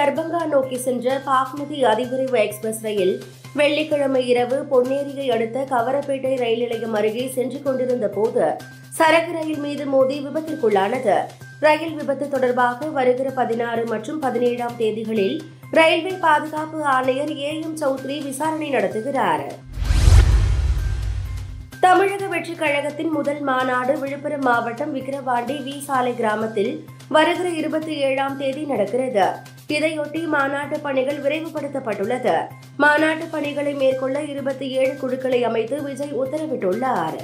தர்பங்கா நோக்கி சென்ற பாக்மதி அதிவிரைவு எக்ஸ்பிரஸ் ரயில் வெள்ளிக்கிழமை இரவு பொன்னேரியை அடுத்த கவரப்பேட்டை ரயில் நிலையம் அருகே சென்று கொண்டிருந்த போது சரக்கு ரயில் மீது மோதி விபத்திற்குள்ளானது ரயில் விபத்து தொடர்பாக வருகிற பதினாறு மற்றும் பதினேழாம் தேதிகளில் ரயில்வே பாதுகாப்பு ஆணையர் ஏ எம் சௌத்ரி விசாரணை நடத்துகிறார் தமிழக வெற்றிக் கழகத்தின் முதல் மாநாடு விழுப்புரம் மாவட்டம் விக்கிரவாண்டி வி சாலை கிராமத்தில் வருகிற இருபத்தி ஏழாம் தேதி நடக்கிறது இதையொட்டி மாநாட்டு பணிகள் விரைவுபடுத்தப்பட்டுள்ளது மாநாட்டு பணிகளை மேற்கொள்ள இருபத்தி ஏழு குழுக்களை அமைத்து விஜய் உத்தரவிட்டுள்ளார்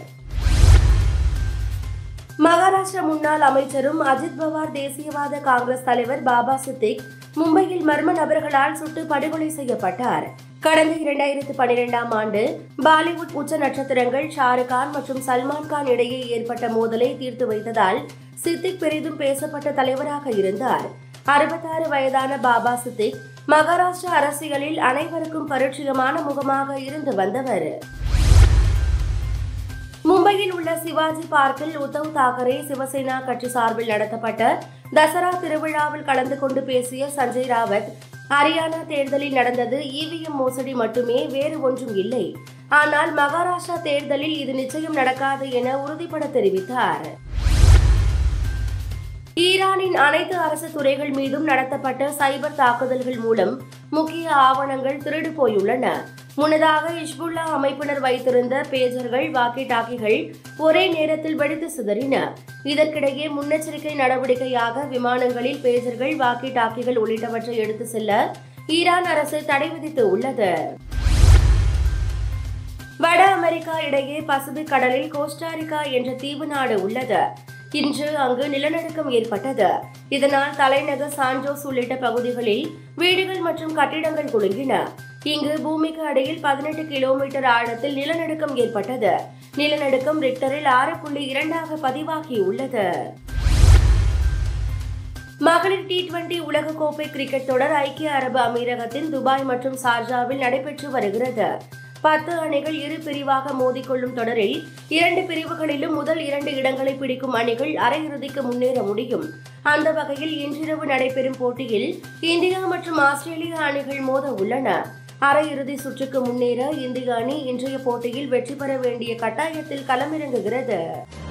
மகாராஷ்டிர முன்னாள் அமைச்சரும் அஜித் பவார் தேசியவாத காங்கிரஸ் தலைவர் பாபா சித்திக் மும்பையில் மர்ம நபர்களால் சுட்டு படுகொலை செய்யப்பட்டார் கடந்த இரண்டாயிரத்து பனிரெண்டாம் ஆண்டு பாலிவுட் உச்ச நட்சத்திரங்கள் ஷாருக் கான் மற்றும் சல்மான் கான் இடையே ஏற்பட்ட மோதலை தீர்த்து வைத்ததால் சித்திக் பெரிதும் பேசப்பட்ட தலைவராக இருந்தார் அறுபத்தாறு வயதான பாபா சித்திக் மகாராஷ்டிரா அரசியலில் அனைவருக்கும் பரிச்சயமான முகமாக இருந்து வந்தவர் மும்பையில் உள்ள சிவாஜி பார்க்கில் உத்தவ் தாக்கரே சிவசேனா கட்சி சார்பில் நடத்தப்பட்ட தசரா திருவிழாவில் கலந்து கொண்டு பேசிய சஞ்சய் ராவத் ஹரியானா தேர்தலில் நடந்தது இவிஎம் மோசடி மட்டுமே வேறு ஒன்றும் இல்லை ஆனால் மகாராஷ்டிரா தேர்தலில் இது நிச்சயம் நடக்காது என உறுதிபட தெரிவித்தார் ஈரானின் அனைத்து அரசு துறைகள் மீதும் நடத்தப்பட்ட சைபர் தாக்குதல்கள் மூலம் முக்கிய ஆவணங்கள் திருடு போயுள்ளன முன்னதாக இஷ்புல்லா அமைப்பினர் வைத்திருந்த பேஜர்கள் வாக்கி டாக்கிகள் ஒரே நேரத்தில் வெடித்து சிதறின இதற்கிடையே முன்னெச்சரிக்கை நடவடிக்கையாக விமானங்களில் பேஜர்கள் வாக்கி டாக்கிகள் உள்ளிட்டவற்றை எடுத்து செல்ல ஈரான் அரசு தடை விதித்து உள்ளது வட அமெரிக்கா இடையே பசிபிக் கடலில் கோஸ்டாரிக்கா என்ற தீவு நாடு உள்ளது இன்று அங்கு நிலநடுக்கம் ஏற்பட்டது இதனால் தலைநகர் சான்ஜோஸ் உள்ளிட்ட பகுதிகளில் வீடுகள் மற்றும் கட்டிடங்கள் குலுங்கின இங்கு பூமிக்கு அடியில் பதினெட்டு கிலோமீட்டர் ஆழத்தில் நிலநடுக்கம் ஏற்பட்டது நிலநடுக்கம் ரிக்டரில் ஆறு புள்ளி இரண்டாக பதிவாகியுள்ளது மகளிர் டி டுவெண்டி உலகக்கோப்பை கிரிக்கெட் தொடர் ஐக்கிய அரபு அமீரகத்தின் துபாய் மற்றும் சார்ஜாவில் நடைபெற்று வருகிறது பத்து அணிகள் இரு பிரிவாக மோதிக்கொள்ளும் தொடரில் இரண்டு பிரிவுகளிலும் முதல் இரண்டு இடங்களை பிடிக்கும் அணிகள் அரையிறுதிக்கு முன்னேற முடியும் அந்த வகையில் இன்றிரவு நடைபெறும் போட்டியில் இந்தியா மற்றும் ஆஸ்திரேலியா அணிகள் மோத உள்ளன அரையிறுதி சுற்றுக்கு முன்னேற இந்திய அணி இன்றைய போட்டியில் வெற்றி பெற வேண்டிய கட்டாயத்தில் களமிறங்குகிறது